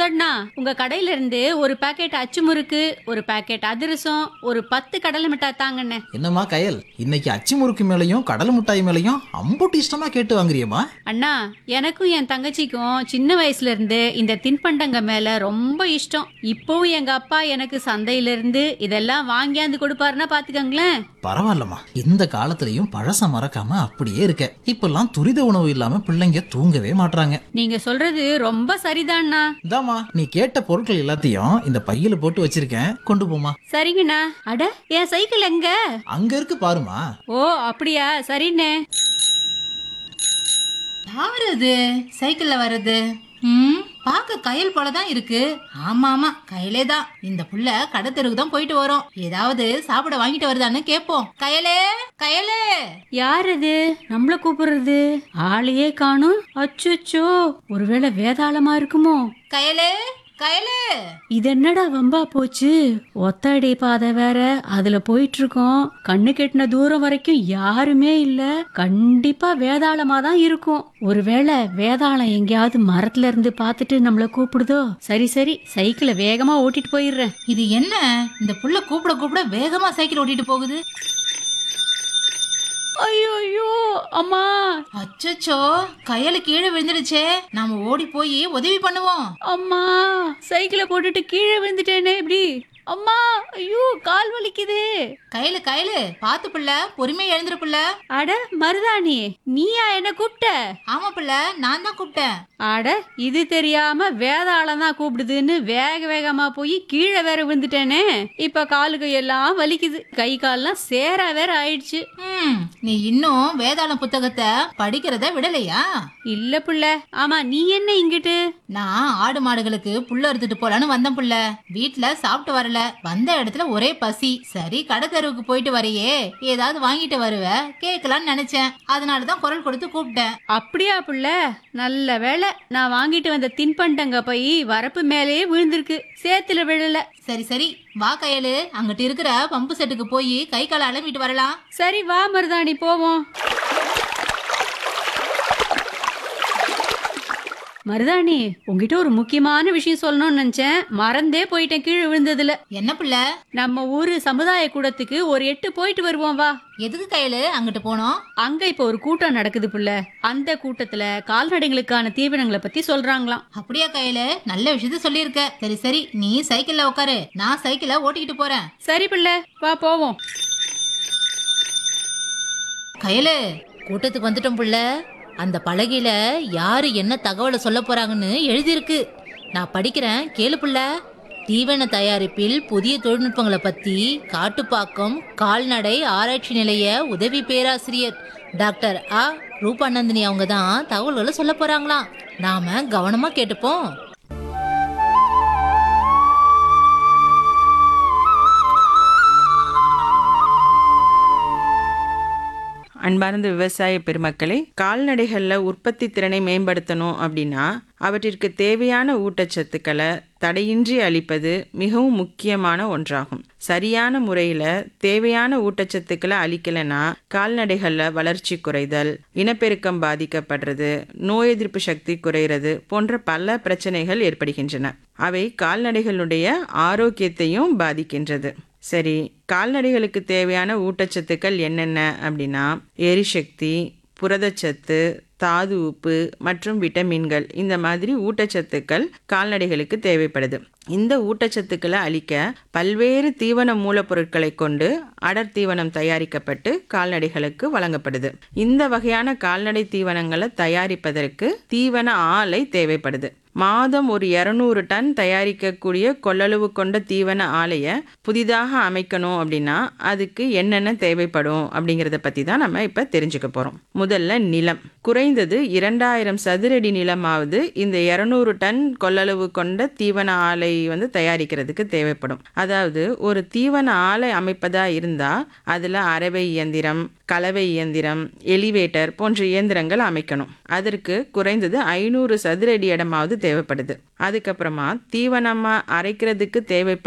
முத்தண்ணா உங்க கடையில இருந்து ஒரு பாக்கெட் அச்சு முறுக்கு ஒரு பாக்கெட் அதிரசம் ஒரு பத்து கடலை மிட்டாய் தாங்கண்ணே என்னம்மா கயல் இன்னைக்கு அச்சு முறுக்கு மேலையும் கடலை மிட்டாய் மேலையும் அம்புட்டு இஷ்டமா கேட்டு வாங்குறியம்மா அண்ணா எனக்கும் என் தங்கச்சிக்கும் சின்ன வயசுல இருந்து இந்த தின்பண்டங்க மேல ரொம்ப இஷ்டம் இப்போவும் எங்க அப்பா எனக்கு சந்தையில இருந்து இதெல்லாம் வாங்கியாந்து கொடுப்பாருன்னா பாத்துக்கங்களேன் பரவாயில்லம்மா இந்த காலத்துலயும் பழச மறக்காம அப்படியே இருக்க இப்பெல்லாம் துரித உணவு இல்லாம பிள்ளைங்க தூங்கவே மாட்றாங்க நீங்க சொல்றது ரொம்ப சரிதான்ண்ணா இந்தாம்மா நீ கேட்ட பொருட்கள் எல்லாத்தையும் இந்த பையில போட்டு வச்சிருக்கேன் கொண்டு போமா சரிங்கண்ணா அட என் சைக்கிள் எங்க அங்க இருக்கு பாருமா ஓ அப்படியா சரிண்ணே யாரு அது சைக்கிள்ல வர்றது ம் பார்க்க கயல் போல தான் இருக்கு ஆமா ஆமா கயலே தான் இந்த புள்ள கடத்தெருக்கு தான் போயிட்டு வரோம் ஏதாவது சாப்பிட வாங்கிட்டு வருதான்னு கேட்போம் கயலே கயலே யார் அது நம்மள கூப்பிடுறது ஆளையே காணும் அச்சுச்சோ ஒருவேளை வேதாளமா இருக்குமோ கயலே கயலே இது என்னடா வம்பா போச்சு ஒத்தடி பாதை வேற அதுல போயிட்டு இருக்கோம் கண்ணு கெட்டின தூரம் வரைக்கும் யாருமே இல்ல கண்டிப்பா வேதாளமா தான் இருக்கும் ஒருவேளை வேதாளம் எங்கேயாவது மரத்துல இருந்து பார்த்துட்டு நம்மள கூப்பிடுதோ சரி சரி சைக்கிளை வேகமா ஓட்டிட்டு போயிடுறேன் இது என்ன இந்த புள்ள கூப்பிட கூப்பிட வேகமா சைக்கிள் ஓட்டிட்டு போகுது ஐயோ ஐயோ அம்மா அச்சச்சோ கயலு கீழே விழுந்துடுச்சே நாம ஓடி போய் உதவி பண்ணுவோம் அம்மா சைக்கிளை போட்டுட்டு கீழே விழுந்துட்டேனே இப்படி அம்மா ஐயோ கால் வலிக்குது கயலு கயலு பாத்து புள்ள பொறுமையா எழுந்துரு புள்ள அட மருதாணி நீயா என்ன கூப்பிட்ட ஆமா புள்ள நான் தான் கூப்பிட்டேன் அட இது தெரியாம வேதாளம் தான் கூப்பிடுதுன்னு வேக வேகமா போய் கீழே வேற விழுந்துட்டேனே இப்ப காலுக்கு எல்லாம் வலிக்குது கை கால்லாம் சேரா வேற ஆயிடுச்சு ம் நீ இன்னும் வேதாளம் புத்தகத்தை படிக்கிறத விடலையா இல்ல புள்ள ஆமா நீ என்ன இங்கிட்டு நான் ஆடு மாடுகளுக்கு புல்ல அறுத்துட்டு போலான்னு வந்தேன் புள்ள வீட்ல சாப்பிட்டு வரல வந்த இடத்துல ஒரே பசி சரி கடை தெருவுக்கு போயிட்டு வரையே ஏதாவது வாங்கிட்டு வருவ கேட்கலான்னு நினைச்சேன் அதனாலதான் குரல் கொடுத்து கூப்பிட்டேன் அப்படியா புள்ள நல்ல வேளை நான் வாங்கிட்டு வந்த தின்பண்டங்க போய் வரப்பு மேலேயே விழுந்திருக்கு சேத்துல விழல சரி சரி வா கையலு அங்கிட்டு இருக்கிற பம்பு செட்டுக்கு போய் கை காலை அலம்பிட்டு வரலாம் சரி வா மருதாணி போவோம் மருதாணி உங்ககிட்ட ஒரு முக்கியமான விஷயம் சொல்லணும்னு நினைச்சேன் மறந்தே போயிட்டேன் கீழே விழுந்ததுல என்ன புள்ள நம்ம ஊரு சமுதாய கூடத்துக்கு ஒரு எட்டு போயிட்டு வருவோம் வா எதுக்கு கையலு அங்கிட்டு போனோம் அங்க இப்ப ஒரு கூட்டம் நடக்குது புள்ள அந்த கூட்டத்துல கால்நடைகளுக்கான தீவனங்களை பத்தி சொல்றாங்களாம் அப்படியா கையலு நல்ல விஷயத்த சொல்லியிருக்க சரி சரி நீ சைக்கிள்ல உட்காரு நான் சைக்கிளை ஓட்டிக்கிட்டு போறேன் சரி புள்ள வா போவோம் கையலு கூட்டத்துக்கு வந்துட்டோம் புள்ள அந்த பலகையில யாரு என்ன தகவலை சொல்ல போறாங்கன்னு எழுதியிருக்கு நான் படிக்கிறேன் கேளு புள்ள தீவன தயாரிப்பில் புதிய தொழில்நுட்பங்களை பத்தி காட்டுப்பாக்கம் கால்நடை ஆராய்ச்சி நிலைய உதவி பேராசிரியர் டாக்டர் ஆ ரூபானந்தினி அவங்க தான் தகவல்களை சொல்ல போறாங்களாம் நாம கவனமா கேட்டுப்போம் அன்பார்ந்த விவசாய பெருமக்களே கால்நடைகளில் உற்பத்தி திறனை மேம்படுத்தணும் அப்படின்னா அவற்றிற்கு தேவையான ஊட்டச்சத்துக்களை தடையின்றி அளிப்பது மிகவும் முக்கியமான ஒன்றாகும் சரியான முறையில் தேவையான ஊட்டச்சத்துக்களை அளிக்கலைன்னா கால்நடைகளில் வளர்ச்சி குறைதல் இனப்பெருக்கம் பாதிக்கப்படுறது நோய் எதிர்ப்பு சக்தி குறைகிறது போன்ற பல பிரச்சனைகள் ஏற்படுகின்றன அவை கால்நடைகளுடைய ஆரோக்கியத்தையும் பாதிக்கின்றது சரி கால்நடைகளுக்கு தேவையான ஊட்டச்சத்துக்கள் என்னென்ன அப்படின்னா எரிசக்தி புரதச்சத்து தாது உப்பு மற்றும் விட்டமின்கள் இந்த மாதிரி ஊட்டச்சத்துக்கள் கால்நடைகளுக்கு தேவைப்படுது இந்த ஊட்டச்சத்துக்களை அளிக்க பல்வேறு தீவன மூலப்பொருட்களை கொண்டு அடர் தீவனம் தயாரிக்கப்பட்டு கால்நடைகளுக்கு வழங்கப்படுது இந்த வகையான கால்நடை தீவனங்களை தயாரிப்பதற்கு தீவன ஆலை தேவைப்படுது மாதம் ஒரு இரநூறு டன் தயாரிக்கக்கூடிய கொள்ளளவு கொண்ட தீவன ஆலையை புதிதாக அமைக்கணும் அப்படின்னா அதுக்கு என்னென்ன தேவைப்படும் அப்படிங்கிறத பற்றி தான் நம்ம இப்போ தெரிஞ்சுக்க போகிறோம் முதல்ல நிலம் குறைந்தது இரண்டாயிரம் சதுரடி நிலமாவது இந்த இரநூறு டன் கொள்ளளவு கொண்ட தீவன ஆலை வந்து தயாரிக்கிறதுக்கு தேவைப்படும் அதாவது ஒரு தீவன ஆலை அமைப்பதா இருந்தால் அதில் அரவை இயந்திரம் கலவை இயந்திரம் எலிவேட்டர் போன்ற இயந்திரங்கள் அமைக்கணும் அதற்கு குறைந்தது ஐநூறு சதுரடி இடமாவது தேவைப்படுது அதுக்கப்புறமா தீவனமாக அரைக்கிறதுக்கு தேவைப்பட